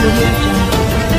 audio jungle.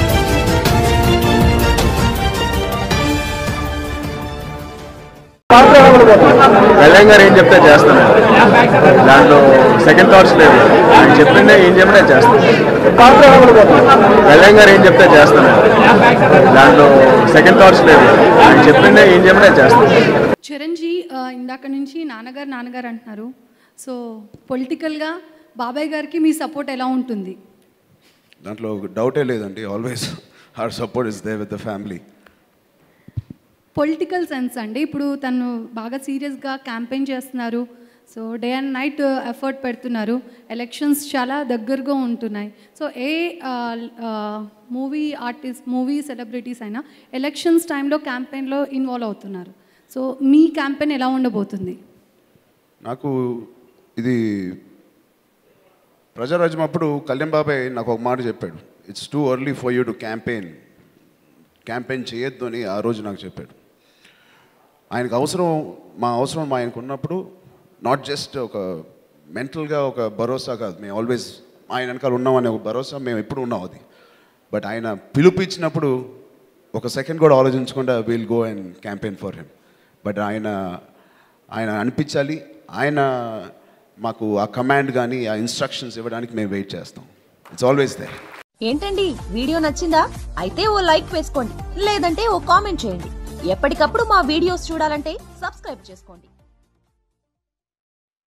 Kalyan గారు ఏం చెప్తే చేస్తాను దాంట్లో సెకండ్ థాట్స్ లేవు ఆయన చెప్పిందే ఏం చెప్పినా చేస్తాను కళ్యాణ్ గారు ఏం చెప్తే చేస్తాను దాంట్లో సెకండ్ థాట్స్ లేవు ఆయన చెప్పిందే ఏం చెప్పినా చేస్తాను చిరంజీ ఆ, ఇందాక నుంచి నాన్నగారు నాన్నగారు అంటున్నారు సో పొలిటికల్గా బాబాయ్ గారికి మీ సపోర్ట్ ఎలా ఉంటుంది దాంట్లో డౌటే లేదండి always her support is there with the family political sense అండి ఇప్పుడు తను బాగా సీరియస్గా క్యాంపెయిన్ చేస్తున్నారు so day and night effort పెడుతున్నారు ఎలక్షన్స్ చాలా దగ్గరగా ఉంటున్నాయి so a movie artist movie celebrities అయినా ఎలక్షన్స్ టైంలో క్యాంపెయిన్లో ఇన్వాల్వ్ అవుతున్నారు సో మీ క్యాంపెయిన్ ఎలా ఉండబోతుంది నాకు ఇది ప్రజారాజ్యం అప్పుడు కళ్యాణ్ బాబాయ్ నాకు ఒక మాట చెప్పాడు it's too early for you to campaign campaign చేయొద్దు అని ఆ రోజు నాకు చెప్పాడు ఆయనకు అవసరం మా అవసరం మా ఆయనకు ఉన్నప్పుడు నాట్ జస్ట్ ఒక మెంటల్గా ఒక భరోసా కాదు మేము ఆల్వేస్ ఆయన వెనకాల ఉన్నామనే ఒక భరోసా మేము ఎప్పుడు ఉన్నాం అది బట్ ఆయన పిలుపు ఒక సెకండ్ కూడా ఆలోచించకుండా will go and campaign for him but ఆయన ఆయన అనిపించాలి ఆయన మాకు ఆ కమాండ్ కానీ ఆ ఇన్స్ట్రక్షన్స్ ఇవ్వడానికి మేము వెయిట్ చేస్తాం ఇట్స్ ఆల్వేస్ దే ఏంటండి వీడియో నచ్చిందా అయితే ఓ లైక్ వేసుకోండి లేదంటే ఓ కామెంట్ చేయండి ఎప్పటికప్పుడు మా వీడియోస్ చూడాలంటే సబ్స్క్రైబ్ చేసుకోండి